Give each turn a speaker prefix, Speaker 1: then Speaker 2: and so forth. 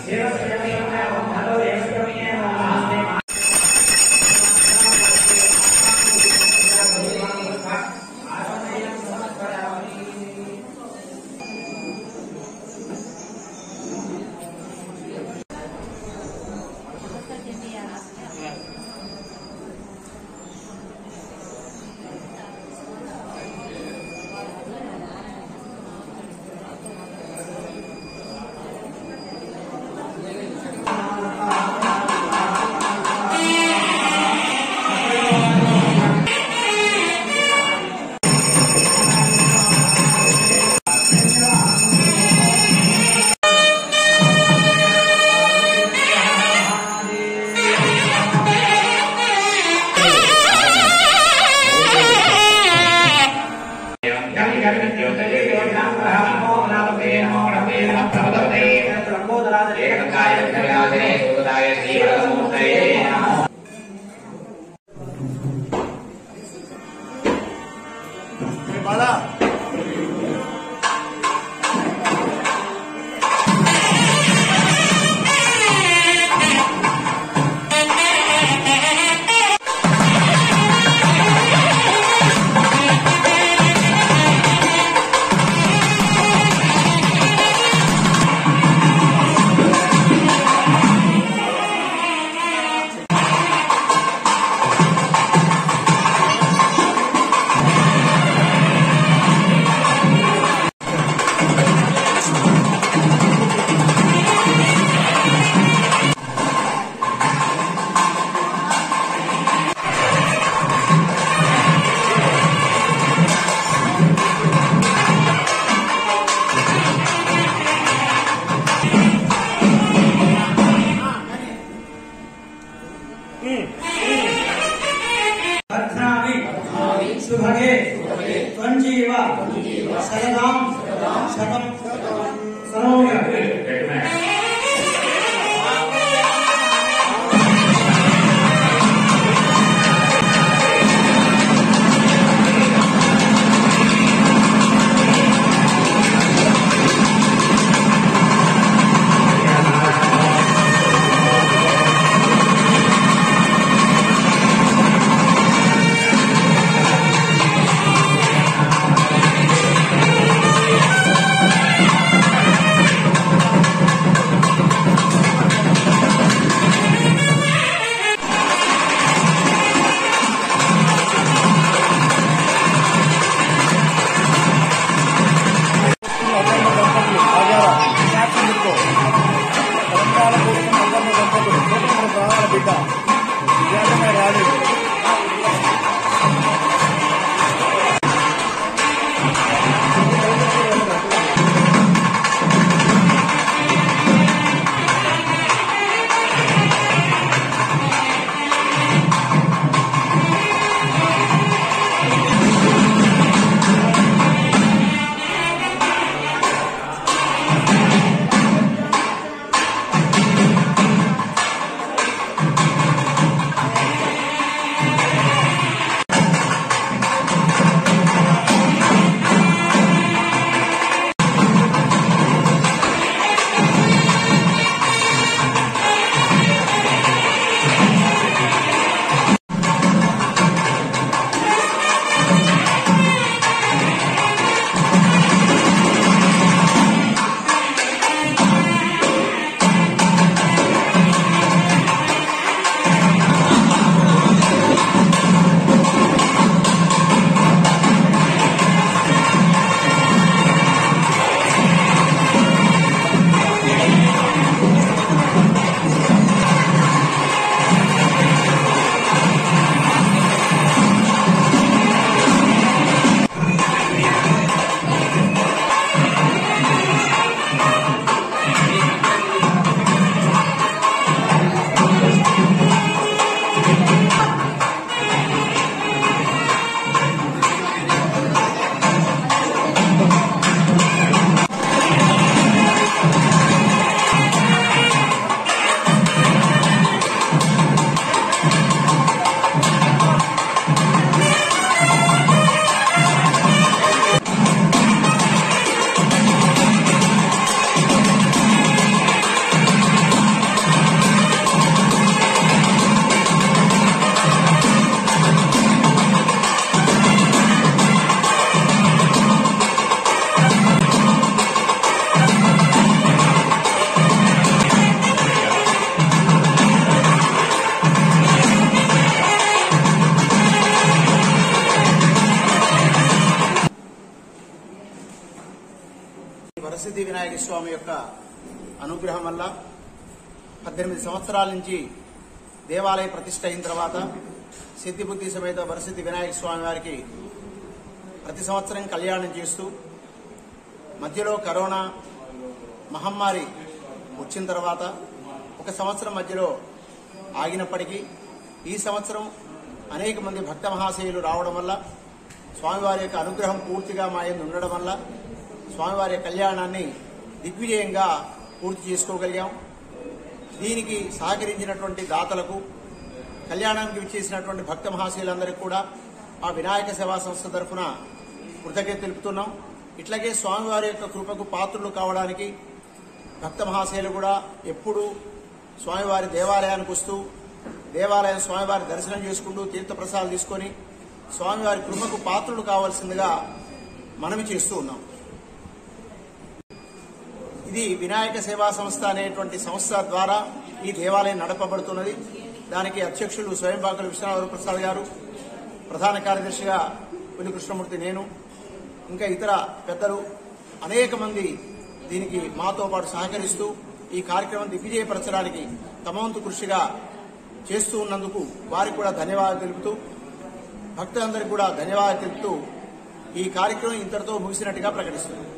Speaker 1: భద్రామి శుభగే త్వంజీవ శరదాం శతం సరోగ
Speaker 2: శ్రీ యొక్క అనుగ్రహం వల్ల పద్దెనిమిది సంవత్సరాల నుంచి దేవాలయ ప్రతిష్ట అయిన తర్వాత సిద్ధిబుద్ధి సమేత వరసిద్ధి వినాయక స్వామి వారికి ప్రతి సంవత్సరం కళ్యాణం చేస్తూ మధ్యలో కరోనా మహమ్మారి వచ్చిన తర్వాత ఒక సంవత్సరం మధ్యలో ఆగినప్పటికీ ఈ సంవత్సరం అనేక మంది భక్త మహాశయులు రావడం వల్ల స్వామివారి యొక్క అనుగ్రహం పూర్తిగా మా యందు ఉండడం వల్ల స్వామివారి యొక్క కళ్యాణాన్ని దిగ్విజయంగా పూర్తి చేసుకోగలిగాం దీనికి సహకరించినటువంటి దాతలకు కళ్యాణానికి విచ్చేసినటువంటి భక్త మహాశయులందరికీ కూడా ఆ వినాయక సేవా సంస్థ తరఫున కృతజ్ఞత తెలుపుతున్నాం ఇట్లాగే స్వామివారి యొక్క కృపకు పాత్రులు కావడానికి భక్త మహాశయులు కూడా ఎప్పుడూ స్వామివారి దేవాలయానికి వస్తూ దేవాలయం స్వామివారి దర్శనం చేసుకుంటూ తీర్థప్రసాదాలు తీసుకొని స్వామివారి కృపకు పాత్రులు కావాల్సిందిగా మనవి చేస్తూ ఉన్నాం ఇది వినాయక సేవా సంస్థ అనేటువంటి సంస్థ ద్వారా ఈ దేవాలయం నడపబడుతున్నది దానికి అధ్యక్షులు స్వయంపాకుల విశ్వనాథ ప్రసాద్ గారు ప్రధాన కార్యదర్శిగా పులి కృష్ణమూర్తి నేను ఇంకా ఇతర పెద్దలు అనేక మంది దీనికి మాతో పాటు సహకరిస్తూ ఈ కార్యక్రమం దిగ్విజయపరచడానికి తమ వంతు కృషిగా చేస్తూ ఉన్నందుకు వారికి కూడా ధన్యవాదాలు తెలుపుతూ భక్తులందరికీ కూడా ధన్యవాదాలు తెలుపుతూ ఈ కార్యక్రమం ఇంతటితో ముగిసినట్టుగా ప్రకటిస్తున్నాం